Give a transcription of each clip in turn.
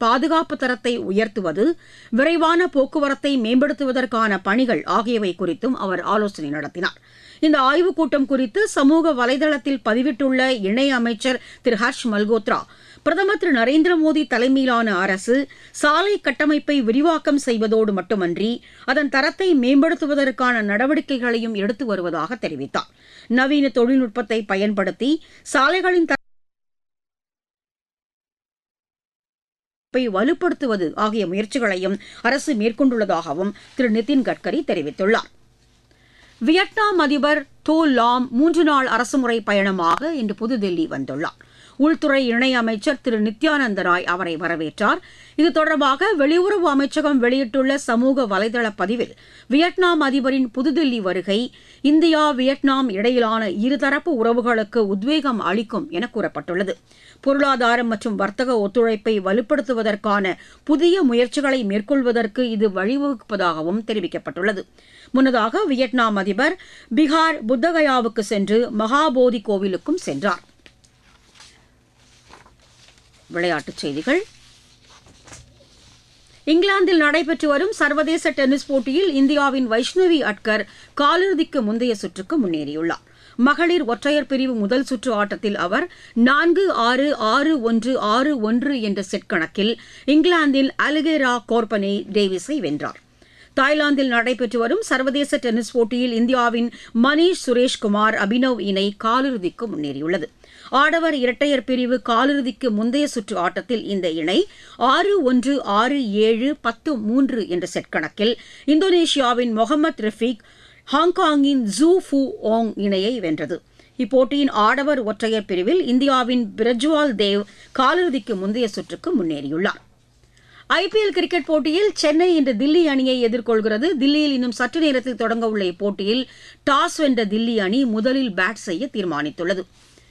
பாதுகாப்பு தரத்தை உயர்த்துவது விரைவான போக்குவரத்தை மேம்படுத்துவதற்கான பணிகள் ஆகியவை குறித்தும் அவர் ஆலோசனை நடத்தினார் இந்த ஆய்வுக் கூட்டம் குறித்து சமூக வலைதளத்தில் பதிவிட்டுள்ள இணை அமைச்சர் திரு ஹர்ஷ் மல்கோத்ரா பிரதமர் திரு நரேந்திர மோடி தலைமையிலான அரசு சாலை கட்டமைப்பை விரிவாக்கம் செய்வதோடு மட்டுமன்றி அதன் தரத்தை மேம்படுத்துவதற்கான நடவடிக்கைகளையும் எடுத்து வருவதாக தெரிவித்தார் நவீன தொழில்நுட்பத்தை பயன்படுத்தி சாலைகளின் வலுப்படுத்துவது ஆகிய முயற்சிகளையும் அரசு மேற்கொண்டுள்ளதாகவும் திரு நிதின் கட்கரி தெரிவித்துள்ளார் வியட்நாம் அதிபர் தோ லாம் மூன்று நாள் அரசுமுறை பயணமாக இன்று புதுதில்லி வந்துள்ளார் உள்துறை இணையமைச்சர் திரு நித்யானந்த ராய் அவரை வரவேற்றார் இது தொடர்பாக வெளியுறவு அமைச்சகம் வெளியிட்டுள்ள சமூக வலைதள பதிவில் வியட்நாம் அதிபரின் புதுதில்லி வருகை இந்தியா வியட்நாம் இடையிலான இருதரப்பு உறவுகளுக்கு உத்வேகம் அளிக்கும் என கூறப்பட்டுள்ளது பொருளாதாரம் மற்றும் வர்த்தக ஒத்துழைப்பை வலுப்படுத்துவதற்கான புதிய முயற்சிகளை மேற்கொள்வதற்கு இது வழிவகுப்பதாகவும் தெரிவிக்கப்பட்டுள்ளது முன்னதாக வியட்நாம் அதிபர் பீகார் புத்தகயாவுக்கு சென்று மகாபோதி கோவிலுக்கும் சென்றார் விளையாட்டுச் செய்திகள் இங்கிலாந்தில் நடைபெற்று வரும் சர்வதேச டென்னிஸ் போட்டியில் இந்தியாவின் வைஷ்ணவி அட்கர் காலிறுதிக்கு முந்தைய சுற்றுக்கு முன்னேறியுள்ளார் மகளிர் ஒற்றையர் பிரிவு முதல் சுற்று ஆட்டத்தில் அவர் நான்கு ஆறு ஆறு ஒன்று ஆறு ஒன்று என்ற செட் கணக்கில் இங்கிலாந்தின் அலிகேரா கோர்பனே டேவிஸை வென்றார் தாய்லாந்தில் நடைபெற்று வரும் சர்வதேச டென்னிஸ் போட்டியில் இந்தியாவின் மணீஷ் சுரேஷ்குமார் அபினவ் இணை காலிறுதிக்கு முன்னேறியுள்ளது ஆடவர் இரட்டையர் பிரிவு காலிறுதிக்கு முந்தைய சுற்று ஆட்டத்தில் இந்த இணை ஆறு ஒன்று ஆறு ஏழு பத்து மூன்று என்ற செட் கணக்கில் இந்தோனேஷியாவின் மொஹமத் ரஃபீக் ஹாங்காங்கின் ஜூ ஃபு ஓங் இணையை வென்றது இப்போட்டியின் ஆடவர் ஒற்றையர் பிரிவில் இந்தியாவின் பிரஜ்வால் தேவ் காலிறுதிக்கு முந்தைய சுற்றுக்கு முன்னேறியுள்ளார் ஐபிஎல் கிரிக்கெட் போட்டியில் சென்னை இன்று தில்லி அணியை எதிர்கொள்கிறது தில்லியில் இன்னும் சற்று நேரத்தில் தொடங்க உள்ள இப்போட்டியில் டாஸ் வென்ற தில்லி அணி முதலில் பேட் செய்ய தீர்மானித்துள்ளது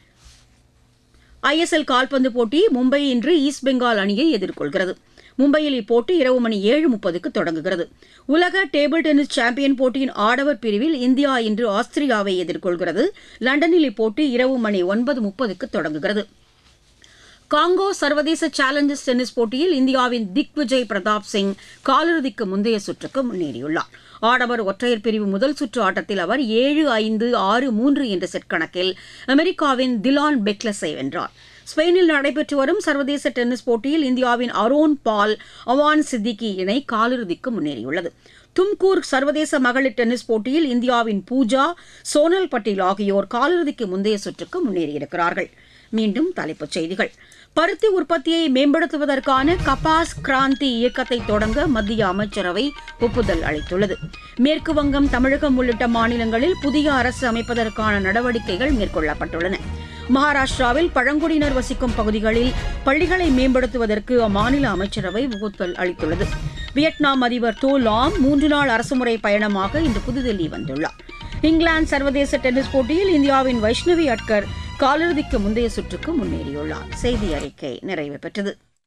ஐஎஸ்எல் கால்பந்து போட்டி மும்பை இன்று ஈஸ்ட் பெங்கால் அணியை எதிர்கொள்கிறது மும்பையில் இப்போட்டி இரவு மணி ஏழு முப்பதுக்கு தொடங்குகிறது உலக டேபிள் டென்னிஸ் சாம்பியன் போட்டியின் ஆடவர் பிரிவில் இந்தியா இன்று ஆஸ்திரியாவை எதிர்கொள்கிறது லண்டனில் இப்போட்டி இரவு மணி ஒன்பது முப்பதுக்கு தொடங்குகிறது காங்கோ சர்வதேச சேலஞ்சர்ஸ் டென்னிஸ் போட்டியில் இந்தியாவின் திக்விஜய் பிரதாப் சிங் காலிறுதிக்கு முந்தைய சுற்றுக்கு முன்னேறியுள்ளார் ஆடவர் ஒற்றையர் பிரிவு முதல் சுற்று ஆட்டத்தில் அவர் ஏழு ஐந்து ஆறு மூன்று என்ற செட் கணக்கில் அமெரிக்காவின் திலான் பெக்லஸை வென்றார் ஸ்பெயினில் நடைபெற்று வரும் சர்வதேச டென்னிஸ் போட்டியில் இந்தியாவின் அரோன் பால் அவான் சித்திகி இணை காலிறுதிக்கு முன்னேறியுள்ளது தும்கூர் சர்வதேச மகளிர் டென்னிஸ் போட்டியில் இந்தியாவின் பூஜா சோனல் பட்டேல் ஆகியோர் காலிறுதிக்கு முந்தைய சுற்றுக்கு முன்னேறியிருக்கிறார்கள் மீண்டும் தலைப்புச் செய்திகள் பருத்தி உற்பத்தியை மேம்படுத்துவதற்கான கபாஸ் கிராந்தி இயக்கத்தை தொடங்க மத்திய அமைச்சரவை ஒப்புதல் அளித்துள்ளது மேற்கு வங்கம் தமிழகம் உள்ளிட்ட மாநிலங்களில் புதிய அரசு அமைப்பதற்கான நடவடிக்கைகள் மேற்கொள்ளப்பட்டுள்ளன மகாராஷ்டிராவில் பழங்குடியினர் வசிக்கும் பகுதிகளில் பள்ளிகளை மேம்படுத்துவதற்கு அம்மாநில அமைச்சரவை ஒப்புதல் அளித்துள்ளது வியட்நாம் அதிபர் தோ லாம் மூன்று நாள் அரசுமுறை பயணமாக இன்று புதுதில்லி வந்துள்ளார் இங்கிலாந்து சர்வதேச டென்னிஸ் போட்டியில் இந்தியாவின் வைஷ்ணவி அட்கர் காலிறுதிக்கு முந்தைய சுற்றுக்கு முன்னேறியுள்ளார் செய்தி அறிக்கை நிறைவு பெற்றது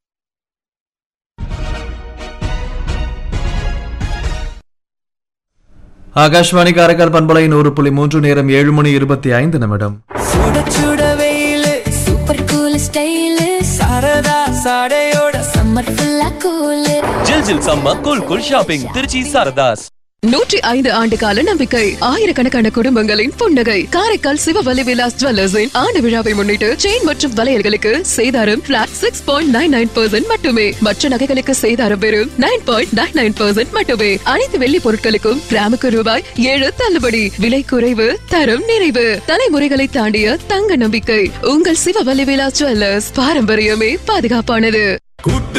ஆகாஷ்வாணி காரைக்கால் பண்பலை நூறு புள்ளி மூன்று நேரம் ஏழு மணி இருபத்தி ஐந்து நிமிடம் சுட சுட வெயிலு சூப்பர் கூல் ஸ்டைலு சரதா சாடையோட சம்மர் ஃபுல்லா கூலு ஜில் ஜில் சம்ம cool cool shopping Tiruchi Saradhas நூற்றி ஐந்து ஆண்டு கால நம்பிக்கை ஆயிரக்கணக்கான குடும்பங்களின் புன்னகை காரைக்கால் சிவவலி விலாஸ் ஜுவல்லர்ஸின் ஆண்டு விழாவை முன்னிட்டு செயின் மற்றும் வளையல்களுக்கு சேதாரம் flat six point nine nine percent மட்டுமே மற்ற நகைகளுக்கு சேதாரம் வெறும் nine point nine nine percent மட்டுமே அனைத்து வெள்ளி பொருட்களுக்கும் கிராமுக்கு ரூபாய் ஏழு தள்ளுபடி விலை குறைவு தரம் நிறைவு தலைமுறைகளை தாண்டிய தங்க நம்பிக்கை உங்கள் சிவவலி விலாஸ் ஜுவல்லர்ஸ் பாரம்பரியமே பாதுகாப்பானது